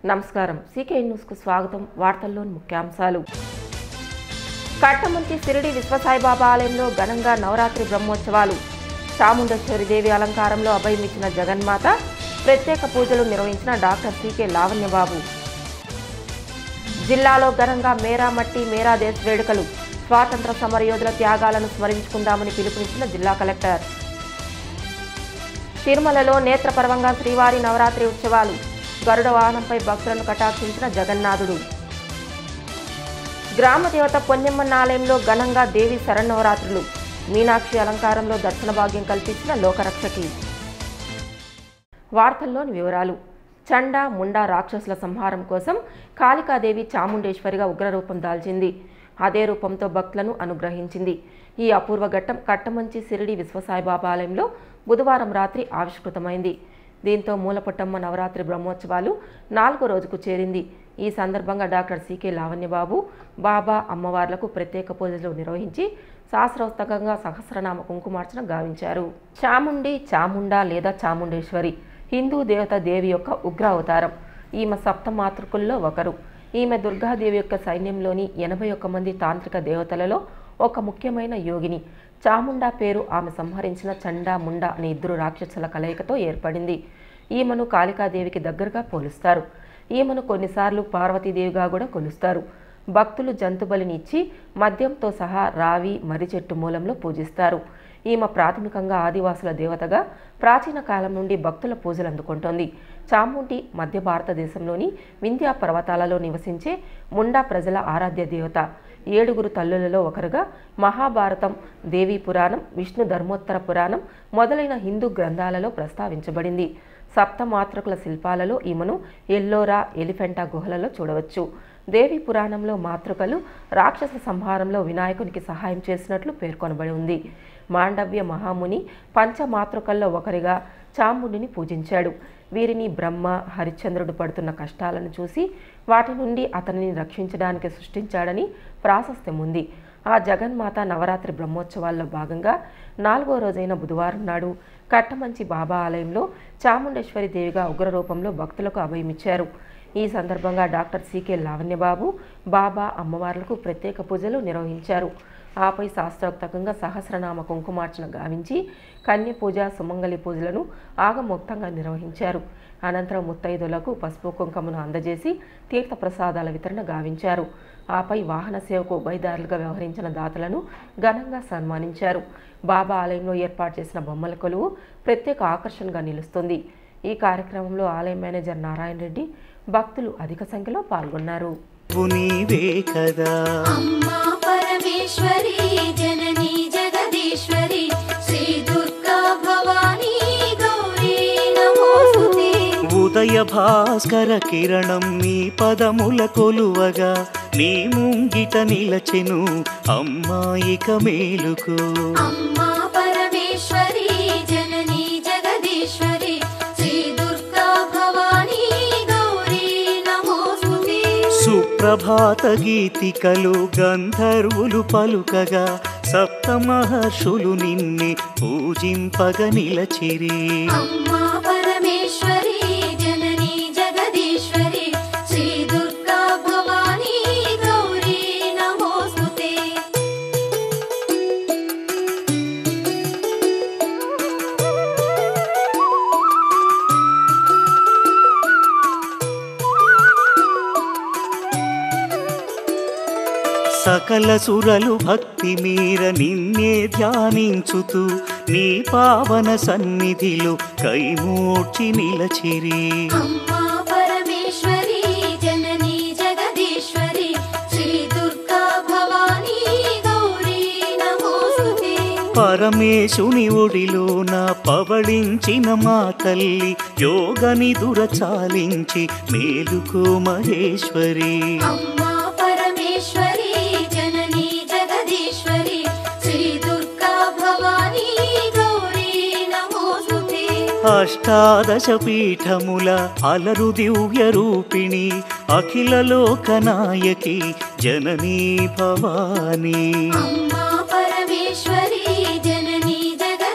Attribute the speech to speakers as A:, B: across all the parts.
A: నమస్కారం సీకే న్యూస్కు స్వాగతం వార్తల్లోని ముఖ్యాంశాలు కట్టమంచి సిరిడి విశ్వసాయిబాబా ఆలయంలో ఘనంగా నవరాత్రి బ్రహ్మోత్సవాలు చాముండేశ్వరి దేవి అలంకారంలో అభయమిచ్చిన జగన్మాత ప్రత్యేక పూజలు నిర్వహించిన డాక్టర్ సీకే లావణ్యబాబు జిల్లాలో ఘనంగా మేరా మట్టి మేరా దేశ్ వేడుకలు స్వాతంత్ర సమరయోధుల త్యాగాలను స్మరించుకుందామని పిలుపునిచ్చిన జిల్లా కలెక్టర్ తిరుమలలో నేత్రపర్వంగా శ్రీవారి నవరాత్రి ఉత్సవాలు గరుడ వాహనంపై భక్తులను కటాక్షించిన జగన్నాథుడు గ్రామ దేవత పొన్నెమ్మన్న ఆలయంలో ఘనంగా దేవి శరన్నవరాత్రులు మీనాక్షి అలంకారంలో దర్శన భాగ్యం కల్పించిన లోకరక్షకి వార్తల్లోని వివరాలు చండా ముండా రాక్షసుల సంహారం కోసం కాళికాదేవి చాముండేశ్వరిగా ఉగ్రరూపం దాల్చింది అదే రూపంతో భక్తులను అనుగ్రహించింది ఈ అపూర్వ ఘట్టం కట్టమంచి సిరిడి విశ్వసాయిబాబా ఆలయంలో బుధవారం రాత్రి ఆవిష్కృతమైంది దీంతో మూలపుట్టమ్మ నవరాత్రి బ్రహ్మోత్సవాలు నాలుగో రోజుకు చేరింది ఈ సందర్భంగా డాక్టర్ సికే లావణ్యబాబు బాబా అమ్మవార్లకు ప్రత్యేక పూజలు నిర్వహించి శాస్త్రోక్తంగా సహస్రనామ కుంకుమార్చన గావించారు చాముండి చాముండా లేదా చాముండేశ్వరి హిందూ దేవత దేవి యొక్క ఉగ్ర అవతారం ఈమె సప్తమాతృకుల్లో ఒకరు ఈమె దుర్గాదేవి యొక్క సైన్యంలోని ఎనభై ఒక్క మంది తాంత్రిక దేవతలలో ఒక ముఖ్యమైన యోగిని చాముండా పేరు ఆమె సంహరించిన చండా ముండా అనే ఇద్దరు రాక్షసుల కలయికతో ఏర్పడింది ఈమెను కాళికాదేవికి దగ్గరగా పోలుస్తారు ఈమెను కొన్నిసార్లు పార్వతీదేవిగా కూడా కొలుస్తారు భక్తులు జంతుబలిని ఇచ్చి మద్యంతో సహా రావి మర్రి చెట్టు మూలంలో పూజిస్తారు ఈమె ప్రాథమికంగా ఆదివాసుల దేవతగా ప్రాచీన కాలం నుండి భక్తుల పూజలు అందుకుంటోంది చాముండి మధ్య భారతదేశంలోని వింధ్యా పర్వతాలలో నివసించే ముండా ప్రజల ఆరాధ్య దేవత ఏడుగురు తల్లులలో ఒకరుగా మహాభారతం దేవీ పురాణం విష్ణు ధర్మోత్తర పురాణం మొదలైన హిందూ గ్రంథాలలో ప్రస్తావించబడింది సప్తమాతృకుల శిల్పాలలో ఈమెను ఎల్లోరా ఎలిఫెంటా గుహలలో చూడవచ్చు దేవి పురాణంలో మాతృకలు రాక్షస సంహారంలో వినాయకునికి సహాయం చేసినట్లు పేర్కొనబడి ఉంది మాండవ్య మహాముని పంచమాతృకల్లో ఒకరిగా చాముండిని పూజించాడు వీరిని బ్రహ్మ హరిశ్చంద్రుడు పడుతున్న కష్టాలను చూసి వాటి నుండి అతనిని రక్షించడానికి సృష్టించాడని ప్రాశస్త్యం ఉంది ఆ జగన్మాత నవరాత్రి బ్రహ్మోత్సవాల్లో భాగంగా నాలుగో రోజైన బుధవారం నాడు కట్టమంచి బాబా ఆలయంలో చాముండేశ్వరి దేవిగా ఉగ్రరూపంలో భక్తులకు అభయమిచ్చారు ఈ సందర్భంగా డాక్టర్ సీకే లావణ్యబాబు బాబా అమ్మవార్లకు ప్రత్యేక పూజలు నిర్వహించారు ఆపై శాస్త్రోక్తంగా సహస్రనామ కుంకుమార్చన గావించి కన్య పూజ సుమంగళి పూజలను ఆగమోక్తంగా నిర్వహించారు అనంతరం ముత్తైదులకు పసుపు కుంకుమను అందజేసి తీర్థప్రసాదాల వితరణ గావించారు ఆపై వాహన సేవకు ఉభయదారులుగా వ్యవహరించిన దాతలను ఘనంగా సన్మానించారు బాబా ఆలయంలో ఏర్పాటు చేసిన బొమ్మల కొలువు ప్రత్యేక ఆకర్షణగా నిలుస్తుంది ఈ కార్యక్రమంలో ఆలయ మేనేజర్ నారాయణ రెడ్డి భక్తులు అధిక సంఖ్యలో పాల్గొన్నారు
B: నువ్వు నీవే కదా
C: అమ్మా పరమేశ్వరి జనని జగదీశ్వరి శ్రీ దుర్గా భవానీ గౌరీ నమోస్తుతే
B: ఉదయ భాస్కర కిరణం నీ పదముల కొలువగా నీ ముంగిట నిలచెను అమ్మాయిక మేలుకు
C: అమ్మా పరమేశ్వరి జనని జగదీశ్వరి శ్రీ దుర్గా భవానీ గౌరీ నమోస్తుతే
B: సుప్రభాత గీతికలు గంధర్వులు పలుకగా సప్త మహర్షులు నిన్నే పూజింపగ నిలచిరి
C: అమ్మా పరమేశ్వరి జనని జగదీశ్వరి శ్రీ దుర్గా భవానీ గౌరీ నమోస్తుతే
B: సకల సురలు భక్తి మీర నిన్నే ధ్యానించుతూ నీ పావన సన్నిధిలో కైమూర్చి నిలచిరి
C: అమ్మా పరమేశ్వరి జనని జగదీశ్వరి శ్రీ దుర్గా భవానీ గౌరీ నమోస్తుతే
B: పరమేశుని ఒడిలోన పవళించిన మా తల్లి యోగని దురచాలించి మేలుకో మహేశ్వరి
C: అమ్మా పరమేశ్వరి జనని జగదీశ్వరి శ్రీ దుర్గా భవానీ గౌరీ నమోస్తుతే
B: అష్టాదశ పీఠముల అలరు దివ్య రూపిణి అఖిల లోకనాయకి జననీ భవానీ
C: అమ్మా పరమేశ్వరి జనని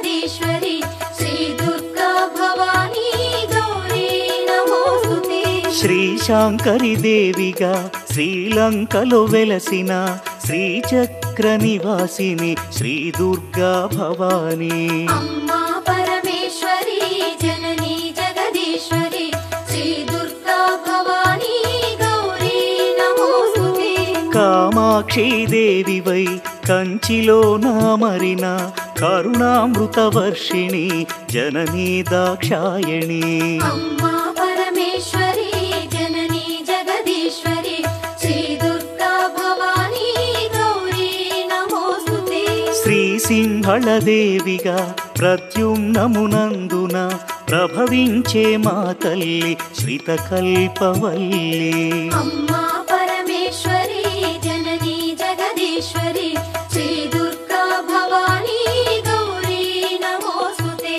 C: జగదీశ్వరి శ్రీ దుర్గా భవానీ గౌరీ నమోస్తుతే
B: శ్రీశాంకరి దేవిగా శ్రీలంకలో వెలసిన శ్రీచక్ర నివాసిని శ్రీ దుర్గా భవానీ
C: అమ్మా పరమేశ్వరి జననీ జగదీశ్వరి శ్రీ దుర్గా భవానీ గౌరీ నమోస్తుతే
B: కామాక్షి దేవివై కంచిలో నామరిన కరుణామృత వర్షిణి జననీ దాక్షాయణి
C: అమ్మా పరమేశ్వరి జననీ జగదీశ్వరి శ్రీ దుర్గా భవానీ గౌరీ నమోస్తుతే
B: శ్రీ సింహళదేవిగా ప్రద్యుమ్నమునందున ప్రభవించే మా తల్లి శ్రితకల్పవల్లి
C: అమ్మా పరమేశ్వరి జననీ జగదీశ్వరి శ్రీ దుర్గా భవానీ గౌరీ నమోస్తుతే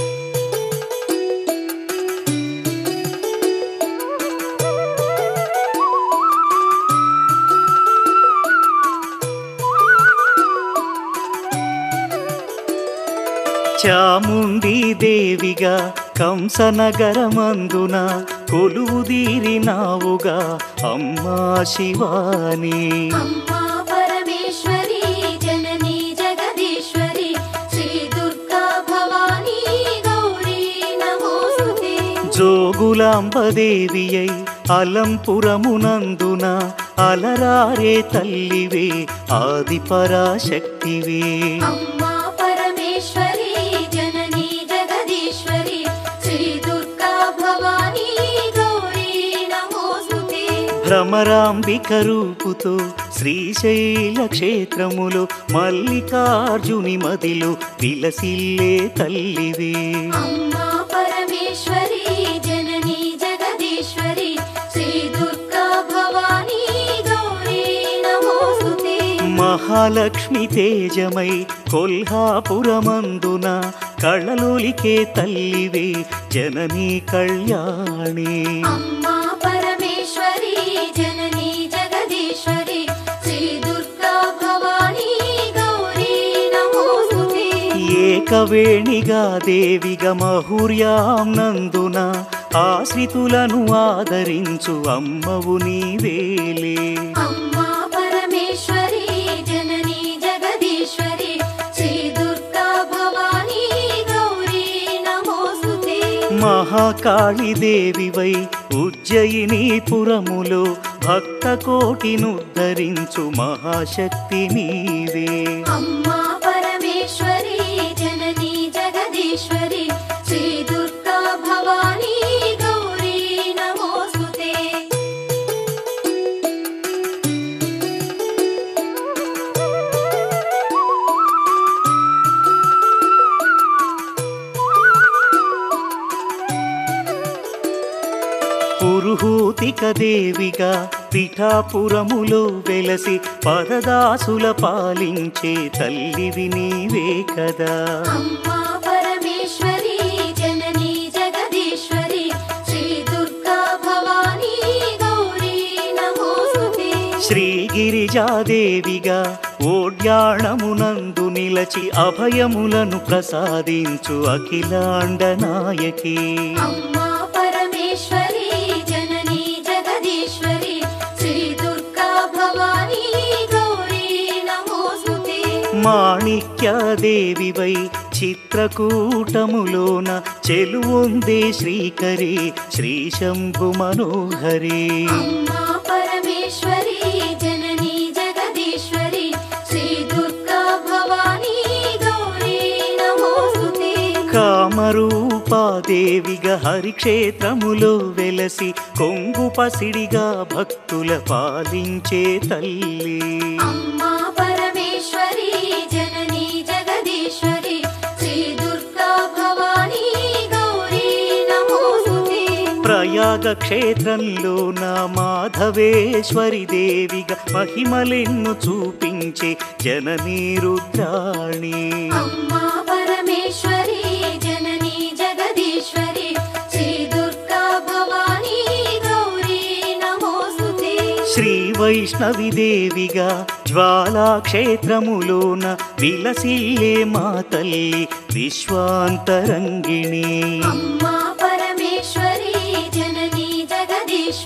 B: చాముండి దేవిగా కంసనగరమందున కొలువుదీరినావుగా అమ్మా శివాని
C: అమ్మా పరమేశ్వరి జననీ జగదీశ్వరి శ్రీ దుర్గా భవానీ గౌరీ నమోస్తుతే
B: జోగులాంబదేవియై అలంపురమునందున అలరారే తల్లివే ఆది పరాశక్తివే
C: అమ్మా పరమేశ్వరి జననీ జగదీశ్వరి శ్రీ దుర్గా భవానీ గౌరీ నమోస్తుతే
B: భ్రమరాంబిక రూపుతో శ్రీశైల క్షేత్రములో మల్లికార్జుని మదిలో విలసిల్లే తల్లివే
C: అమ్మా పరమేశ్వరి జననీ జగదీశ్వరి శ్రీ దుర్గా భవానీ గౌరీ నమోస్తుతే
B: మహాలక్ష్మి తేజమై కొల్హాపురమందున కళ్ళలోలికే తల్లివే జననీ కళ్యాణి
C: అమ్మా పరమేశ్వరి జననీ జగదీశ్వరి శ్రీ దుర్గా భవానీ గౌరీ నమోస్తుతే
B: ఏకవేణిగా దేవిగా మహుర్యాం నందున ఆశ్రితులను ఆదరించు అమ్మవు నీవేలే
C: అమ్మా పరమేశ్వరి జననీ జగదీశ్వరి శ్రీ దుర్గా భవానీ గౌరీ నమోస్తుతే
B: మహాకాళి దేవివై ఉజ్జయిని పురములో భక్త కోటినుద్ధరించు మహాశక్తి నీవే
C: అమ్మా పరమేశ్వరి జననీ జగదీశ్వరి శ్రీ దుర్గా భవానీ గౌరీ నమోస్తుతే
B: పురుహూతిక దేవిగా పిఠాపురములో వెలసి పరదాసుల పాలించే తల్లివి నీవే కదా
C: అమ్మా పరమేశ్వరి జననీ జగదీశ్వరి శ్రీ దుర్గా భవానీ గౌరీ నమోస్తుతే
B: శ్రీగిరిజాదేవిగా ఓడ్యాణమునందు నిలచి అభయములను ప్రసాదించు అఖిలాండ నాయకి
C: అమ్మా పరమేశ్వరి జననీ జగదీశ్వరి శ్రీ దుర్గా భవానీ గౌరీ నమోస్తుతే
B: మాణిక్యదేవివై చిత్రకూటములోన చెలువొందే శ్రీకరి శ్రీ శంభు మనోహరి
C: అమ్మా పరమేశ్వరి జననీ జగదీశ్వరి శ్రీ దుర్గా భవానీ గౌరీ నమోస్తుతే
B: కామరూపాదేవిగా హరిక్షేత్రములో వెలసి కొంగు పసిడిగా భక్తుల పాలించే తల్లి
C: అమ్మా పరమేశ్వరి జననీ జగదీశ్వరి శ్రీ దుర్గా భవానీ గౌరీ నమోస్తుతే
B: ప్రయాగ క్షేత్రంలో నా మాధవేశ్వరి దేవిగా మహిమలెన్ను చూపించే జననీ రుద్రాణి
C: అమ్మా పరమేశ్వరి జననీ జగదీశ్వరి శ్రీ దుర్గా భవానీ గౌరీ నమోస్తుతే
B: శ్రీ వైష్ణవి దేవిగా జ్వాలా క్షేత్రములోన విలసిల్లే మా తల్లి విశ్వాంతరంగిణి
C: అమ్మా పరమేశ్వరి జననీ జగదీశ్వరి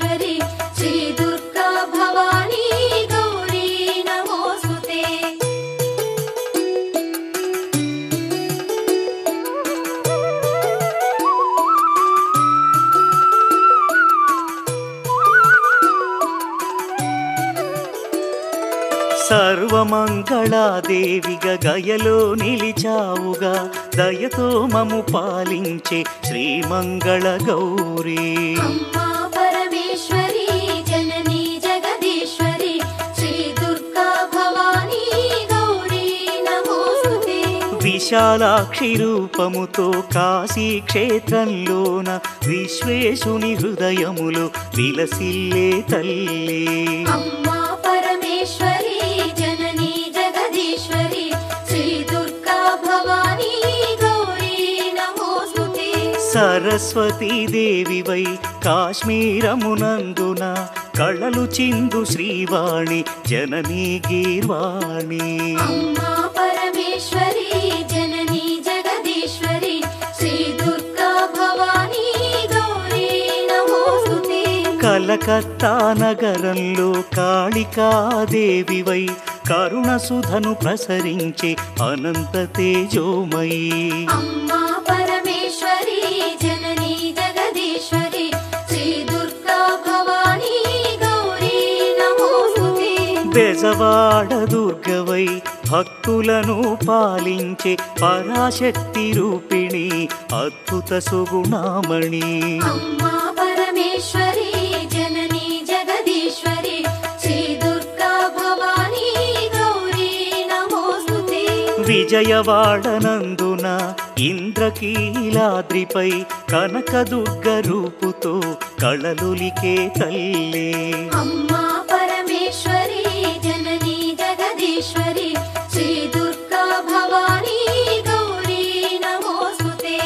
B: సర్వమంగళాదేవిగా గయలో నిలిచావుగా దయతో మము పాలించే శ్రీమంగళ గౌరీ
C: అమ్మా పరమేశ్వరి జననీ జగదీశ్వరి శ్రీ దుర్గా భవానీ గౌరీ నమోస్తుతే
B: విశాలాక్షి రూపముతో కాశీ క్షేత్రంలోన విశ్వేశుని హృదయములో విలసిల్లే తల్లి
C: అమ్మా పరమేశ్వరి జననీ జగదీశ్వరి శ్రీ దుర్గా భవానీ గౌరీ నమోస్తుతే
B: సరస్వతీ దేవివై కాశ్మీరమునందున కళలు చిందు శ్రీవాణి జననీ గీర్వాణి
C: అమ్మా పరమేశ్వరి జననీ జగదీశ్వరి శ్రీ దుర్గా భవానీ గౌరీ నమోస్తుతే
B: కలకత్తా నగరంలో కాళికాదేవివై కరుణ సుధను ప్రసరించే అనంత తేజోమయీ
C: అమ్మా పరమేశ్వరి జననీ జగదీశ్వరి శ్రీ దుర్గా భవానీ గౌరీ నమోస్తుతే
B: బెజవాడ దుర్గవై భక్తులను పాలించే పరాశక్తి రూపిణి అద్భుత సుగుణామణి
C: అమ్మా పరమేశ్వరి జననీ జగదీశ్వరి శ్రీ దుర్గా భవానీ గౌరీ నమోస్తుతే
B: విజయవాడనందున ఇంద్రకీలాద్రిపై కనకదుర్గ రూపుతో కళలులికే తల్లి
C: అమ్మా పరమేశ్వరి జననీ జగదీశ్వరి శ్రీ దుర్గా భవానీ గౌరీ నమోస్తుతే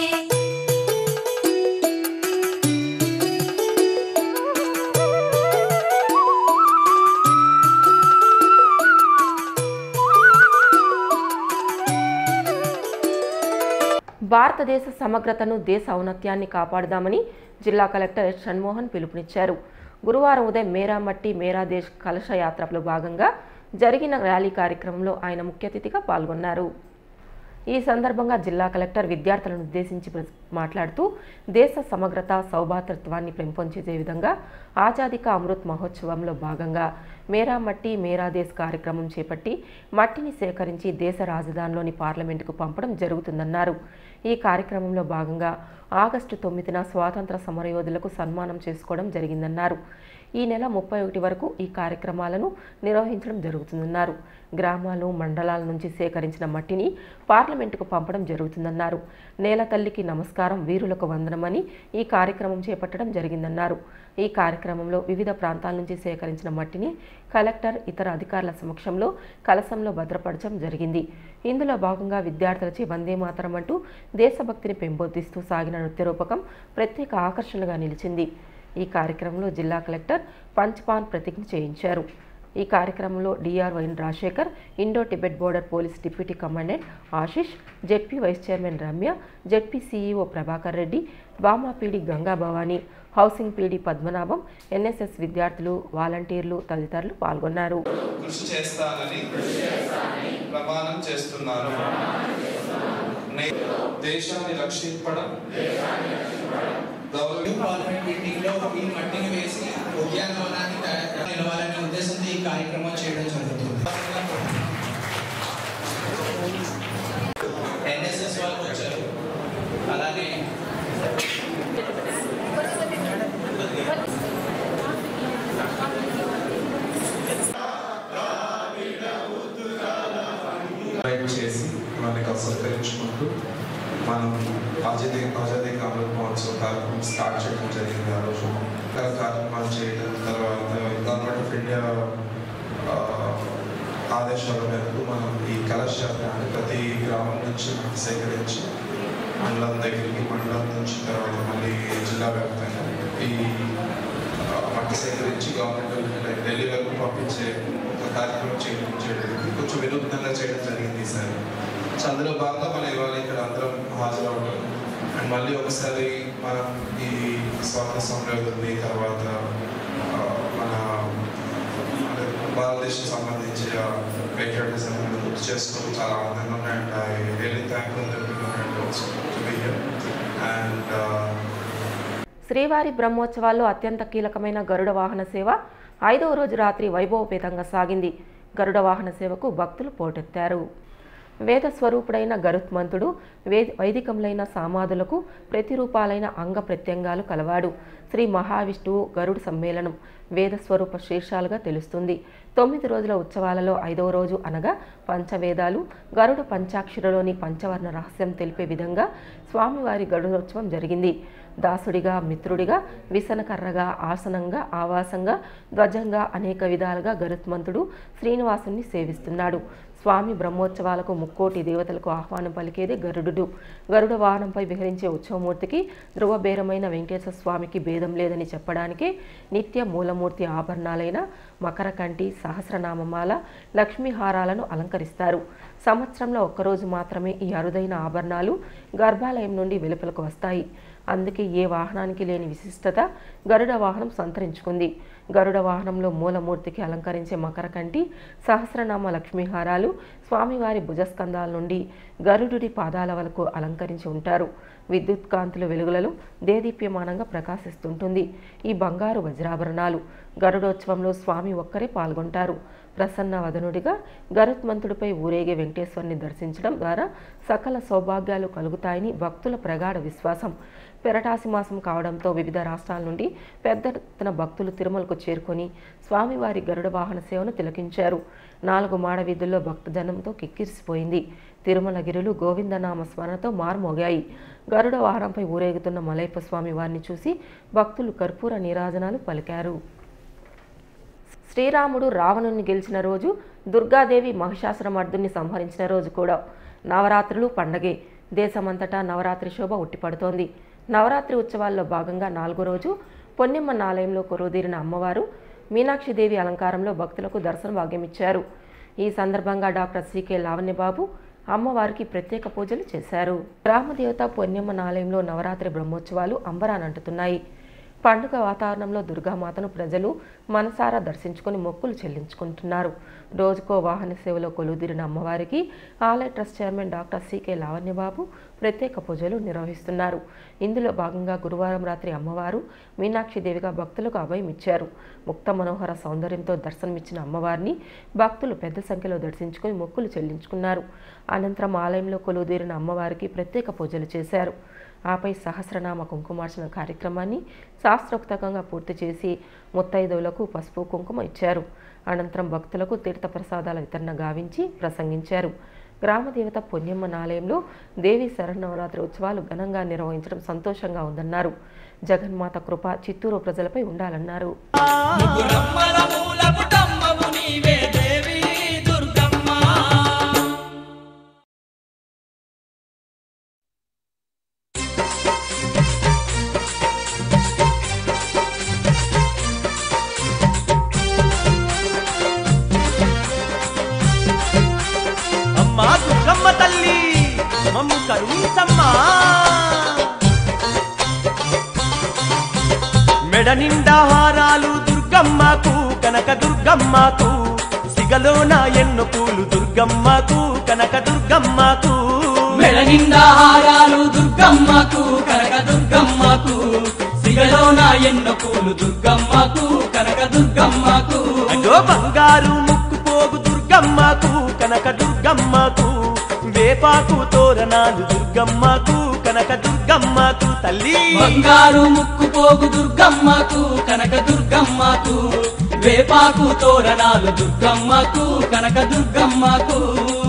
A: భారతదేశ సమగ్రతను దేశ ఔన్నత్యాన్ని కాపాడుదామని జిల్లా కలెక్టర్ ఎస్ షణ్మోహన్ పిలుపునిచ్చారు గురువారం ఉదయం మేరా మట్టి మేరా దేశ్ కలశ యాత్రలో భాగంగా జరిగిన ర్యాలీ కార్యక్రమంలో ఆయన ముఖ్య అతిథిగా పాల్గొన్నారు ఈ సందర్భంగా జిల్లా కలెక్టర్ విద్యార్థులను ఉద్దేశించి ప్ర- మాట్లాడుతూ దేశ సమగ్రత సౌభాతృత్వాన్ని పెంపొందించే విధంగా ఆజాదీ కా అమృత్ మహోత్సవంలో భాగంగా మేరా మట్టి మేరా దేశ్ కార్యక్రమం చేపట్టి మట్టిని సేకరించి దేశ రాజధానిలోని పార్లమెంటుకు పంపడం జరుగుతుందన్నారు ఈ కార్యక్రమంలో భాగంగా ఆగస్టు తొమ్మిదిన స్వాతంత్ర సమరయోధులకు సన్మానం చేసుకోవడం జరిగిందన్నారు ఈ నెల ముప్పై ఒకటి వరకు ఈ కార్యక్రమాలను నిర్వహించడం జరుగుతుందన్నారు గ్రామాలు మండలాల నుంచి సేకరించిన మట్టిని పార్లమెంటుకు పంపడం జరుగుతుందన్నారు నేల తల్లికి నమస్కారం వీరులకు వందనమని ఈ కార్యక్రమం చేపట్టడం జరిగిందన్నారు ఈ కార్యక్రమంలో వివిధ ప్రాంతాల నుంచి సేకరించిన మట్టిని కలెక్టర్ ఇతర అధికారుల సమక్షంలో కలశంలో భద్రపరచడం జరిగింది ఇందులో భాగంగా విద్యార్థులచే వందే మాతరం అంటూ దేశభక్తిని పెంపొందిస్తూ సాగిన నృత్య రూపకం ప్రత్యేక ఆకర్షణగా నిలిచింది ఈ కార్యక్రమంలో జిల్లా కలెక్టర్ పంచ్పాన్ ప్రతిజ్ఞ చేయించారు ఈ కార్యక్రమంలో DRO N Rajasekhar Indo Tibet border police deputy commandant Ashish ZP vice chairman Ramya ZP CEO Prabhakar Reddy బామా PD Ganga Bhavani housing PD Padmanabham NSS విద్యార్థులు వాలంటీర్లు తదితరులు పాల్గొన్నారు
D: కృషి చేస్తానని ప్రమాణం చేస్తున్నాను నేను దేశాన్ని రక్షింపడం గౌరవ
E: పార్లమెంట్ మీటింగ్ లో ఈ మట్టిని వేసి ఉద్యానవనాన్ని తయారు నిలవాలనే ఉద్దేశంతో ఈ కార్యక్రమం చేయడం జరుగుతుంది ఎన్ఎస్ఎస్ వాళ్ళు వచ్చారు అలానే
D: డ్రైవ్ చేసి మనకి సత్కరించుకుంటూ మనం ఆజాదీ ఆజాదీ కా అమృత్ మహోత్సవ్ కార్యక్రమం స్టార్ట్ చేయడం జరిగింది ఆ రోజు ఇంకా కార్యక్రమాలు చేయడం తర్వాత గవర్నమెంట్ ఆఫ్ ఇండియా ఆ, ఆదేశాల మేరకు మనం ఈ కలశ యాత్ర ప్రతి గ్రామం నుంచి మట్టి సేకరించి మండలం దగ్గరికి మండలం నుంచి తర్వాత మళ్ళీ జిల్లా వ్యాప్తంగా ఈ ఆ, మట్టి సేకరించి గవర్నమెంట్ ఢిల్లీ వరకు పంపించే ఒక కార్యక్రమం చేయడం చేయడం కొంచెం వినూత్నంగా చేయడం జరిగింది ఈసారి సో అందులో భాగంగా మనం ఇవాళ ఇక్కడ అందరం హాజరవడం అండ్ మళ్ళీ ఒకసారి మనం ఈ స్వాతంత్ర సమరయోధుల్ని తర్వాత ఆ, మన మన భారతదేశం సంబంధించి పేట్రియాటిజం గుర్తు చేసుకోవడం చాలా ఆనందంగా ఉన్నాయి and I really thank and
A: శ్రీవారి బ్రహ్మోత్సవాల్లో అత్యంత కీలకమైన గరుడ వాహన సేవ ఐదవ రోజు రాత్రి వైభవపేతంగా సాగింది గరుడ వాహన సేవకు భక్తులు పోటెత్తారు వేద స్వరూపుడైన గరుత్మంతుడు వే వైదికములైన సామాధులకు ప్రతిరూపాలైన అంగ ప్రత్యంగాలు కలవాడు శ్రీ మహావిష్ణువు గరుడు సమ్మేళనం వేద స్వరూప శీర్షాలుగా తెలుస్తుంది తొమ్మిది రోజుల ఉత్సవాలలో ఐదవ రోజు అనగా పంచవేదాలు గరుడ పంచాక్షరలోని పంచవర్ణ రహస్యం తెలిపే విధంగా స్వామివారి గరుడోత్సవం జరిగింది దాసుడిగా మిత్రుడిగా విసనకర్రగా ఆసనంగా ఆవాసంగా ధ్వజంగా అనేక విధాలుగా గరుత్మంతుడు శ్రీనివాసుని సేవిస్తున్నాడు స్వామి బ్రహ్మోత్సవాలకు ముక్కోటి దేవతలకు ఆహ్వానం పలికేదే గరుడు గరుడ వాహనంపై విహరించే ఉత్సవమూర్తికి ధ్రువబేరమైన వెంకటేశ్వర స్వామికి భేదం లేదని చెప్పడానికే నిత్య మూలమూర్తి ఆభరణాలైన మకరకంటి సహస్రనామమాల లక్ష్మీహారాలను అలంకరిస్తారు సంవత్సరంలో ఒక్కరోజు మాత్రమే ఈ అరుదైన ఆభరణాలు గర్భాలయం నుండి వెలుపలకు వస్తాయి అందుకే ఏ వాహనానికి లేని విశిష్టత గరుడ వాహనం సంతరించుకుంది గరుడ వాహనంలో మూలమూర్తికి అలంకరించే మకరకంటి సహస్రనామ లక్ష్మీహారాలు స్వామివారి భుజస్కంధాల నుండి గరుడుడి పాదాల వరకు అలంకరించి ఉంటారు విద్యుత్ కాంతుల వెలుగులలో దేదీప్యమానంగా ప్రకాశిస్తుంటుంది ఈ బంగారు వజ్రాభరణాలు గరుడోత్సవంలో స్వామి ఒక్కరే పాల్గొంటారు ప్రసన్న వదనుడిగా గరుత్మంతుడిపై ఊరేగే వెంకటేశ్వరుని దర్శించడం ద్వారా సకల సౌభాగ్యాలు కలుగుతాయని భక్తుల ప్రగాఢ విశ్వాసం పెరటాసి మాసం కావడంతో వివిధ రాష్ట్రాల నుండి పెద్ద ఎత్తున భక్తులు తిరుమలకు చేరుకొని స్వామివారి గరుడ వాహన సేవను తిలకించారు నాలుగు మాడ వీధుల్లో భక్తజనంతో కిక్కిరిసిపోయింది తిరుమల గిరులు గోవిందనామ స్మరణతో మారుమోగాయి గరుడ వాహనంపై ఊరేగుతున్న మలైప స్వామి వారిని చూసి భక్తులు కర్పూర నీరాజనాలు పలికారు శ్రీరాముడు రావణుని గెలిచిన రోజు దుర్గాదేవి మహిషాసురమర్దుని సంహరించిన రోజు కూడా నవరాత్రులు పండగే దేశమంతటా నవరాత్రి శోభ ఉట్టిపడుతోంది నవరాత్రి ఉత్సవాల్లో భాగంగా నాలుగో రోజు పొన్నెమ్మన్న ఆలయంలో కొరుదీరిన అమ్మవారు మీనాక్షిదేవి అలంకారంలో భక్తులకు దర్శన భాగ్యమిచ్చారు ఈ సందర్భంగా డాక్టర్ సికే లావణ్యబాబు అమ్మవారికి ప్రత్యేక పూజలు చేశారు గ్రామదేవత పొన్నెమ్మన్న ఆలయంలో నవరాత్రి బ్రహ్మోత్సవాలు అంబరానంటుతున్నాయి పండుగ వాతావరణంలో దుర్గామాతను ప్రజలు మనసారా దర్శించుకొని మొక్కులు చెల్లించుకుంటున్నారు రోజుకో వాహన సేవలో కొలువుదీరిన అమ్మవారికి ఆలయ trust chairman doctor C K Lavanya Babu ప్రత్యేక పూజలు నిర్వహిస్తున్నారు ఇందులో భాగంగా గురువారం రాత్రి అమ్మవారు మీనాక్షి దేవిగా భక్తులకు అభయం ఇచ్చారు ముక్త మనోహర సౌందర్యంతో దర్శనమిచ్చిన అమ్మవారిని భక్తులు పెద్ద సంఖ్యలో దర్శించుకొని మొక్కులు చెల్లించుకున్నారు అనంతరం ఆలయంలో కొలువుదీరిన అమ్మవారికి ప్రత్యేక పూజలు చేశారు ఆపై సహస్రనామ కుంకుమార్చన కార్యక్రమాన్ని శాస్త్రోక్తకంగా పూర్తి చేసి ముత్తైదువులకు పసుపు కుంకుమ ఇచ్చారు అనంతరం భక్తులకు తీర్థప్రసాదాల వితరణ గావించి ప్రసంగించారు గ్రామదేవత పుణ్యమ్మ ఆలయంలో దేవి శరణవరాత్రి ఉత్సవాలు ఘనంగా నిర్వహించడం సంతోషంగా ఉందన్నారు జగన్మాత కృప చిత్తూరు ప్రజలపై ఉండాలన్నారు
F: ముగ్గురమ్మల మూలపు తమ్మవు నీవే దేవి దుర్గమ్మ
G: అమ్మా దుర్గమ్మ తల్లి మమ్ము కరుణించమ్మా మెడ నిండా హారాలు దుర్గమ్మకు కనక దుర్గమ్మకు సిగలోన ఎన్నో పూలు దుర్గమ్మకు కనక దుర్గమ్మకు
F: మెడ నిండా హారాలు దుర్గమ్మకు కనక దుర్గమ్మకు సిగలోన ఎన్నో పూలు దుర్గమ్మకు కనక దుర్గమ్మకు
G: అయ్యో బంగారు ముక్కు పోగు దుర్గమ్మకు కనక దుర్గమ్మకు వేపాకు తోరణాలు దుర్గమ్మకు కనక దుర్గమ్మకు తల్లి
F: బంగారు ముక్కు పోగు దుర్గమ్మకు కనక దుర్గమ్మకు వేపాకు తోరణాలు దుర్గమ్మకు కనక దుర్గమ్మకు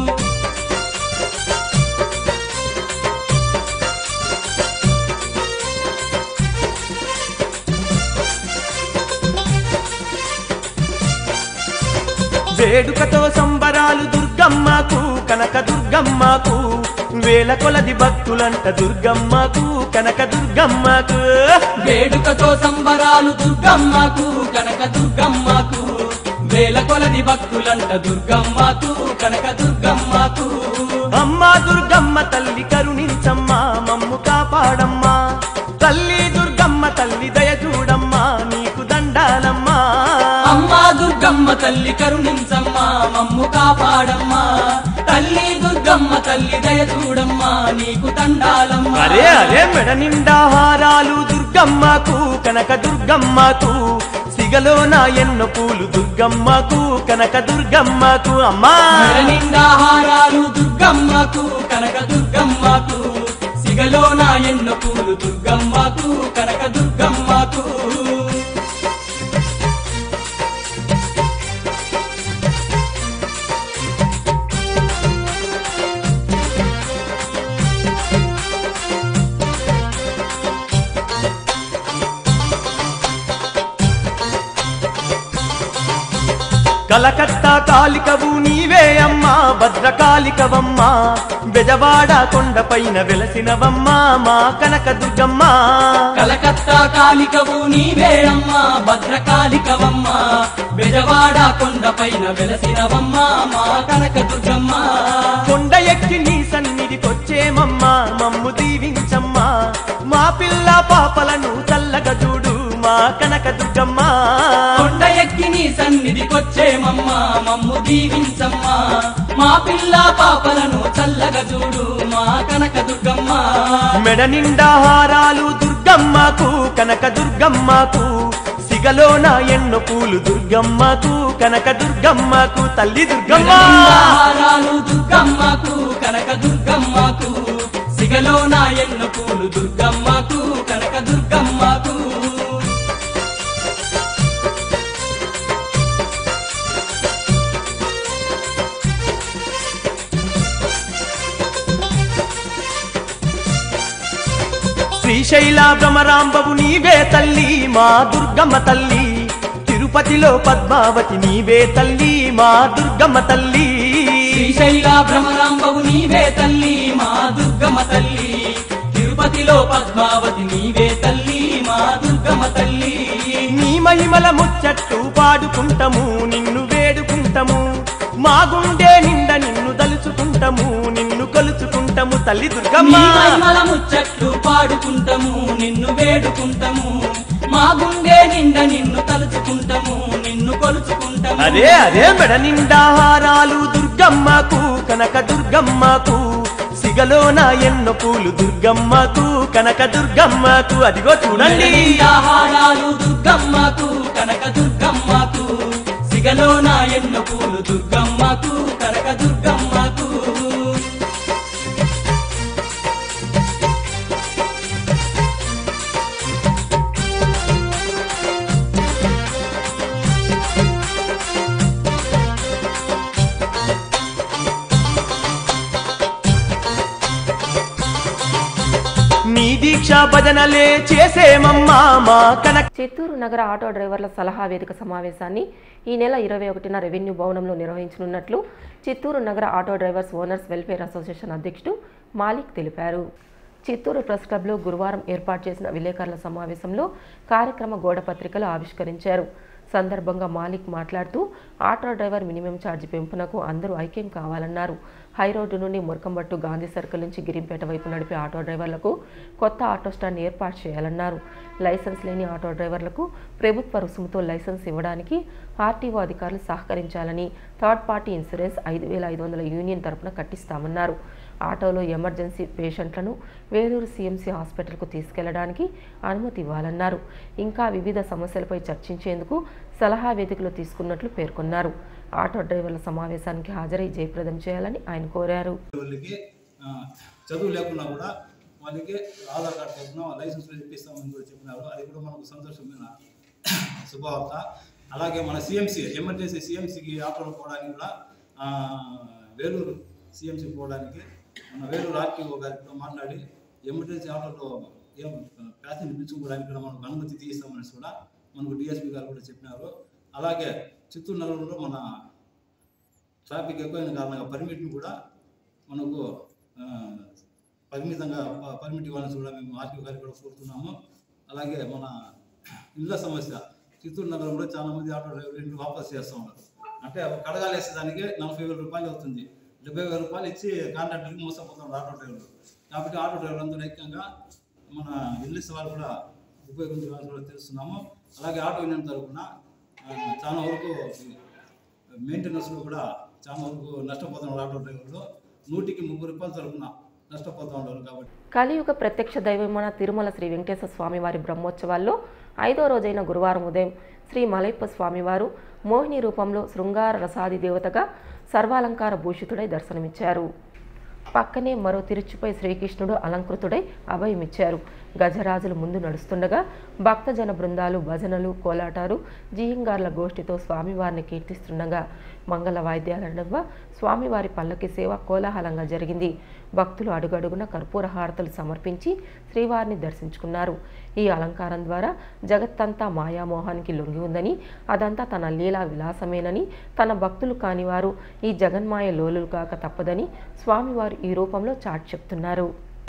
G: వేడుకతో సంబరాలు దుర్గమ్మకు కనక దుర్గమ్మకు వేల కొలది భక్తులంట దుర్గమ్మకు కనక దుర్గమ్మకు
F: వేడుకతో సంబరాలు దుర్గమ్మకు కనక దుర్గమ్మకు వేల కొలది భక్తులంట దుర్గమ్మకు కనక దుర్గమ్మకు
G: అమ్మా దుర్గమ్మ తల్లి కరుణించమ్మా మమ్ము కాపాడమ్మా తల్లి దుర్గమ్మ తల్లి దయ చూడమ్మా నీకు దండాలమ్మా
F: అమ్మా దుర్గమ్మ తల్లి కరుణించమ్మా మమ్ము కాపాడమ్మా తల్లి దుర్గమ్మ తల్లి దయ చూడమ్మా నీకు తండాలమ్మా
G: అరే అరే మెడ నిండా హారాలు దుర్గమ్మకు కనక దుర్గమ్మకు సిగలో నా ఎన్నో పూలు దుర్గమ్మకు కనక దుర్గమ్మకు అమ్మా
F: మెడ నిండా హారాలు దుర్గమ్మకు కనక దుర్గమ్మకు సిగలో నా ఎన్నో పూలు దుర్గమ్మకు కనక దుర్గమ్మకు
G: కలకత్తా కాలికవు నీవే అమ్మా భద్రకాళికవమ్మా బెజవాడ కొండపైన వెలసినవమ్మా మా కనక దుర్గమ్మా
F: కలకత్తా కాలికవు నీవే అమ్మా భద్రకాళికవమ్మా బెజవాడ కొండపైన వెలసినవమ్మా మా కనక దుర్గమ్మా
G: కొండ ఎక్కి నీ సన్నిధికొచ్చేమమ్మా మమ్ము దీవించమ్మా మా పిల్ల పాపలను చల్లగా చూడు మా కనక దుర్గమ్మా
F: కొండ ఎక్కి నీ సన్నిధికొచ్చేమమ్మా మమ్ము దీవించమ్మా మా పిల్ల పాపలను చల్లగా చూడు మా కనక దుర్గమ్మా
G: మెడ నిండా హారాలు దుర్గమ్మకు కనక దుర్గమ్మకు సిగలో నా ఎన్నో పూలు దుర్గమ్మకు కనక దుర్గమ్మకు తల్లి దుర్గమ్మ
F: హారాలు దుర్గమ్మకు కనక దుర్గమ్మకు సిగలో నా ఎన్న పూలు దుర్గమ్మకు కనక దుర్గమ్మకు
G: శ్రీశైల భ్రమరాంబవు నీవే తల్లి మా దుర్గమ్మ తల్లి తిరుపతిలో పద్మావతి నీవే తల్లి మా దుర్గమ్మ తల్లి
F: శ్రీశైల భ్రమరాంబవు నీవే తల్లి మా దుర్గమ్మ తల్లి తిరుపతిలో పద్మావతి నీవే తల్లి మా దుర్గమ్మ తల్లి
G: నీ మహిమల ముచ్చట్టు పాడుకుంటాము నిన్ను వేడుకుంటాము మా గుండె నిండా నిన్ను దలుచుకుంటాము నిన్ను కొలుచుకుంటాము తల్లి దుర్గమ్మ
F: నీ మహిమల ముచ్చట్లు పాడుకుంటాము నిన్ను వేడుకుంటాము మా గుండె నిండా నిన్ను తలుచుకుంటాము నిన్ను కొలుచుకుంటాము
G: అదే అదే మెడ నిండా హారాలు దుర్గమ్మకు కనక దుర్గమ్మకు సిగలో నా ఎన్నో పూలు దుర్గమ్మకు కనక దుర్గమ్మకు అదిగో చూడండి
F: హారాలు దుర్గమ్మకు కనక దుర్గమ్మకు సిగలో నా ఎన్న పూలు దుర్గమ్మకు కనక దుర్గమ్మకు
G: నీ దీక్ష భజనలే చేసేమమ్మా మా కనక
A: చిత్తూరు నగర ఆటో డ్రైవర్ల సలహా వేదిక సమావేశాన్ని ఈ నెల ఇరవై ఒకటిన రెవెన్యూ భవనంలో నిర్వహించనున్నట్లు చిత్తూరు నగర auto drivers owners welfare association అధ్యక్షుడు మాలిక్ తెలిపారు చిత్తూరు ప్రెస్ క్లబ్లో గురువారం ఏర్పాటు చేసిన విలేకరుల సమావేశంలో కార్యక్రమ గోడ పత్రికలు ఆవిష్కరించారు సందర్భంగా మాలిక్ మాట్లాడుతూ ఆటో డ్రైవర్ మినిమం ఛార్జ్ పెంపునకు అందరూ ఐక్యం కావాలన్నారు హైరోడ్డు నుండి మురకంబట్టు గాంధీ సర్కిల్ నుంచి గిరింపేట వైపు నడిపే ఆటో డ్రైవర్లకు కొత్త ఆటో స్టాండ్ ఏర్పాటు చేయాలన్నారు లైసెన్స్ లేని ఆటో డ్రైవర్లకు ప్రభుత్వ రుసుముతో లైసెన్స్ ఇవ్వడానికి ఆర్టీఓ అధికారులు సహకరించాలని థర్డ్ పార్టీ ఇన్సూరెన్స్ ఐదు వేల ఐదు వందల యూనియన్ తరపున కట్టిస్తామన్నారు ఆటోలో ఎమర్జెన్సీ పేషెంట్లను వేలూరు సీఎంసీ హాస్పిటల్కు తీసుకెళ్లడానికి అనుమతి ఇవ్వాలన్నారు ఇంకా వివిధ సమస్యలపై చర్చించేందుకు సలహా వేదికలు తీసుకున్నట్లు పేర్కొన్నారు ఆటో డ్రైవర్ల సమావేశానికి హాజరై జయప్రదం చేయాలని ఆయన కోరారు
H: వాళ్ళకి ఆ, చదువు లేకున్నా కూడా వాళ్ళకి ఆధార్ కార్డు తరఫున లైసెన్స్ ఇప్పిస్తామని కూడా చెప్పినారు అది కూడా మనకు సంతోషమైన శుభవార్త అలాగే మన సిఎంసి ఎమర్జెన్సీ సిఎంసికి ఆటోలు పోవడానికి కూడా ఆ, వేలూరు సిఎంసి పోవడానికి మన వేలూరు ఆర్టీఓ గారితో మాట్లాడి ఎమర్జెన్సీ ఆటోలో ఏం ప్యాసింజర్ పిలుచుకోవడానికి కూడా మనకు అనుమతి తీస్తామని కూడా మనకు డిఎస్పీ గారు కూడా చెప్పినారు అలాగే చిత్తూరు నగరంలో మన ట్రాఫిక్ ఎక్కువైన కారణంగా పర్మిట్ని కూడా మనకు ఆ, పరిమితంగా ప- పర్మిట్ ఇవ్వాలని కూడా మేము ఆర్టీఓ గారికి కూడా కోరుతున్నాము అలాగే మన ఇళ్ళ సమస్య చిత్తూరు నగరంలో చాలా మంది ఆటో డ్రైవర్లు ఇంట్లో వాపస్ చేస్తూ ఉన్నారు అంటే కడగాలు వేసేదానికి నలభై వేల రూపాయలు అవుతుంది డెబ్బై వేల రూపాయలు ఇచ్చి కాంట్రాక్టర్కి మోసపోతున్నారు ఆటో డ్రైవర్లు కాబట్టి ఆటో డ్రైవర్లు అందరూ ఐక్యంగా మన ఇల్లు వాళ్ళు కూడా ఉపయోగించాలని కూడా తెలుస్తున్నాము అలాగే ఆటో యూనియన్ తరఫున ఆ, చాలా వరకు మెయింటెనెన్స్లో కూడా చాలా వరకు నష్టపోతున్నారు ఆటో డ్రైవర్లు నూటికి ముప్పై రూపాయల తరఫున నష్టపోతూ ఉన్నారు కాబట్టి
A: కలియుగ ప్రత్యక్ష దైవమైన తిరుమల శ్రీ వెంకటేశ్వర స్వామి వారి బ్రహ్మోత్సవాల్లో ఐదో రోజైన గురువారం ఉదయం శ్రీ మలైప్ప స్వామివారు మోహిని రూపంలో శృంగార రసాది దేవతగా సర్వాలంకార భూషితుడై దర్శనమిచ్చారు పక్కనే మరో తిరుచుపై శ్రీకృష్ణుడు అలంకృతుడై అభయమిచ్చారు గజరాజులు ముందు నడుస్తుండగా భక్తజన బృందాలు భజనలు కోలాటాలు జీయింగార్ల గోష్ఠితో స్వామివారిని కీర్తిస్తుండగా మంగళ వాయిద్యాల నడుమ స్వామివారి పల్లకి సేవ కోలాహలంగా జరిగింది భక్తులు అడుగడుగున కర్పూర హారతలు సమర్పించి శ్రీవారిని దర్శించుకున్నారు ఈ అలంకారం ద్వారా జగత్తంతా మాయామోహానికి లొంగి ఉందని అదంతా తన లీలా విలాసమేనని తన భక్తులు కానివారు ఈ జగన్మాయ లోలులు కాక తప్పదని స్వామివారు ఈ రూపంలో చాటి చెప్తున్నారు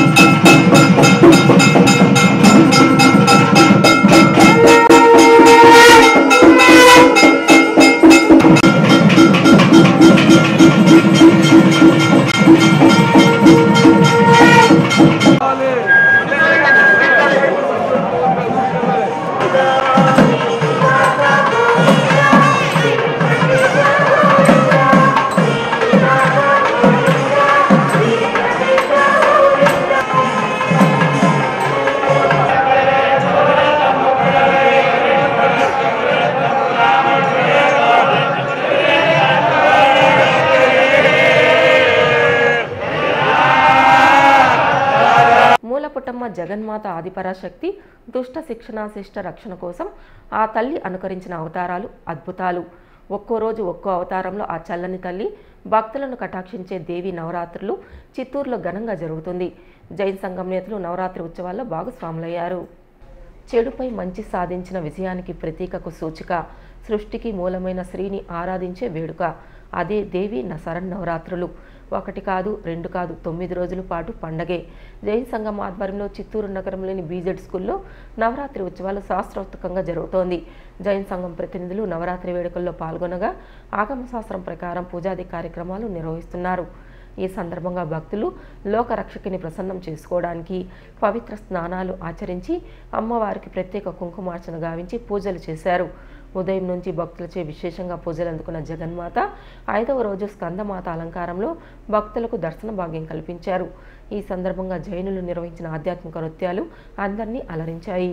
A: మూలపుటమ్మ జగన్మాత ఆదిపరాశక్తి దుష్ట శిక్షణ శిష్ట రక్షణ కోసం ఆ తల్లి అనుకరించిన అవతారాలు అద్భుతాలు ఒక్కో రోజు ఒక్కో అవతారంలో ఆ చల్లని తల్లి భక్తులను కటాక్షించే దేవి నవరాత్రులు చిత్తూరులో ఘనంగా జరుగుతుంది జైన్ సంఘం నేతలు నవరాత్రి ఉత్సవాల్లో భాగస్వాములయ్యారు చెడుపై మంచి సాధించిన విజయానికి ప్రతీకకు సూచిక సృష్టికి మూలమైన శ్రీని ఆరాధించే వేడుక అదే దేవి నసరన్ నవరాత్రులు ఒకటి కాదు రెండు కాదు తొమ్మిది రోజుల పాటు పండగే జైన్ సంఘం ఆధ్వర్యంలో చిత్తూరు నగరంలోని బీజెడ్ స్కూల్లో నవరాత్రి ఉత్సవాలు శాస్త్రోక్తంగా జరుగుతోంది జైన్ సంఘం ప్రతినిధులు నవరాత్రి వేడుకల్లో పాల్గొనగా ఆగమ శాస్త్రం ప్రకారం పూజాది కార్యక్రమాలు నిర్వహిస్తున్నారు ఈ సందర్భంగా భక్తులు లోకరక్షకుని ప్రసన్నం చేసుకోవడానికి పవిత్ర స్నానాలు ఆచరించి అమ్మవారికి ప్రత్యేక కుంకుమార్చన గావించి పూజలు చేశారు ఉదయం నుంచి భక్తులచే విశేషంగా పూజలు అందుకున్న జగన్మాత ఐదవ రోజు స్కందమాత అలంకారంలో భక్తులకు దర్శన భాగ్యం కల్పించారు ఈ సందర్భంగా జైనులు నిర్వహించిన ఆధ్యాత్మిక నృత్యాలు అందరినీ అలరించాయి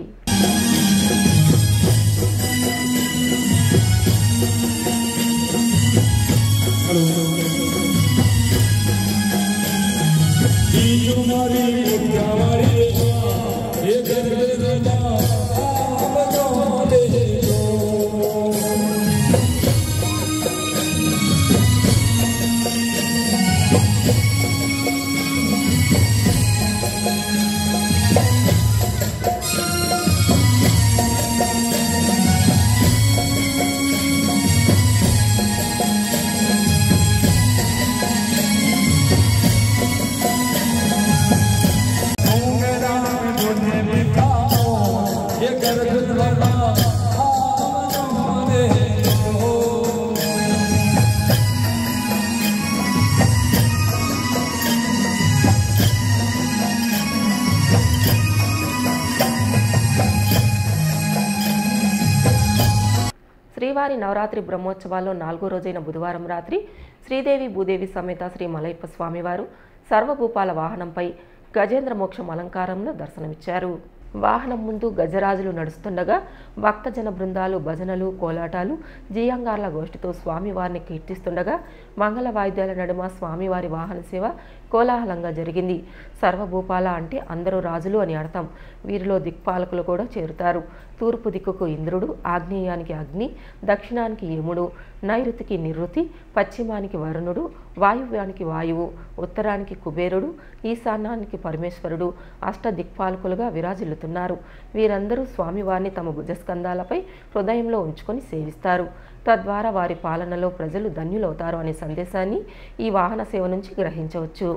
A: శ్రీవారి నవరాత్రి బ్రహ్మోత్సవాల్లో నాలుగో రోజైన బుధవారం రాత్రి శ్రీదేవి భూదేవి సమేత శ్రీ మలయప్ప స్వామివారు సర్వభూపాల వాహనంపై గజేంద్ర మోక్షం అలంకారంలో దర్శనమిచ్చారు వాహనం ముందు గజరాజులు నడుస్తుండగా భక్తజన బృందాలు భజనలు కోలాటాలు జియంగార్ల గోష్ఠితో స్వామివారిని కీర్తిస్తుండగా మంగళ వాయిద్యాల నడుమ స్వామివారి వాహన సేవ కోలాహలంగా జరిగింది సర్వభూపాల అంటే అందరూ రాజులు అని అర్థం వీరిలో దిక్పాలకులు కూడా చేరుతారు తూర్పు దిక్కుకు ఇంద్రుడు ఆగ్నేయానికి అగ్ని దక్షిణానికి యముడు నైరుతికి నిరుతి పశ్చిమానికి వరుణుడు వాయువ్యానికి వాయువు ఉత్తరానికి కుబేరుడు ఈశాన్యానికి పరమేశ్వరుడు అష్ట దిక్పాలకులుగా విరాజిల్లుతున్నారు వీరందరూ స్వామివారిని తమ భుజస్కంధాలపై హృదయంలో ఉంచుకొని సేవిస్తారు తద్వారా వారి పాలనలో ప్రజలు ధన్యులవుతారు అనే సందేశాన్ని ఈ వాహన సేవ నుంచి గ్రహించవచ్చు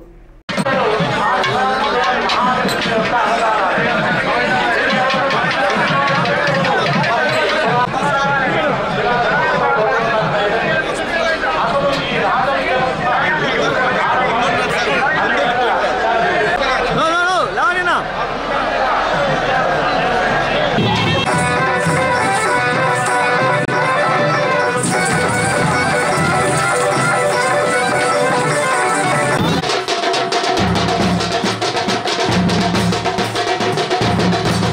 I: శ్రీ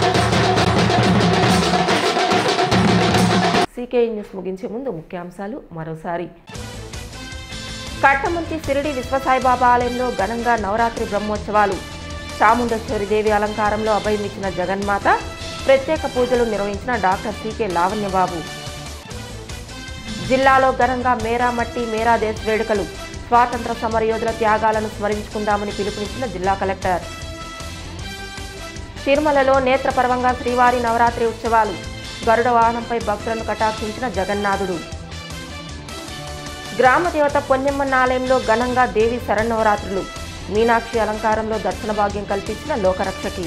A: సీకే న్యూస్ ముగించే ముందు ముఖ్యాంశాలు మరోసారి కట్టమంచి సిరిడి విశ్వసాయిబాబా ఆలయంలో ఘనంగా నవరాత్రి బ్రహ్మోత్సవాలు చాముండేశ్వరి దేవి అలంకారంలో అభయమిచ్చిన జగన్మాత ప్రత్యేక పూజలు నిర్వహించిన డాక్టర్ సీకే లావణ్యబాబు జిల్లాలో ఘనంగా మేరా మట్టి మేరా దేశ్ వేడుకలు స్వాతంత్ర సమరయోధుల త్యాగాలను స్మరించుకుందామని పిలుపునిచ్చిన జిల్లా కలెక్టర్ తిరుమలలో నేత్రపర్వంగా శ్రీవారి నవరాత్రి ఉత్సవాలు గరుడ వాహనంపై భక్తులను కటాక్షించిన జగన్నాథుడు గ్రామ దేవత పొన్నెమ్మన్న ఆలయంలో ఘనంగా దేవి శరన్నవరాత్రులు మీనాక్షి అలంకారంలో దర్శన భాగ్యం కల్పించిన లోకరక్షకి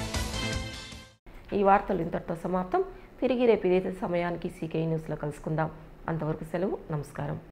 A: ఈ వార్తలు ఇంతటితో సమాప్తం తిరిగి రేపు ఇదే సమయానికి సీకే న్యూస్లో కలుసుకుందాం అంతవరకు సెలవు నమస్కారం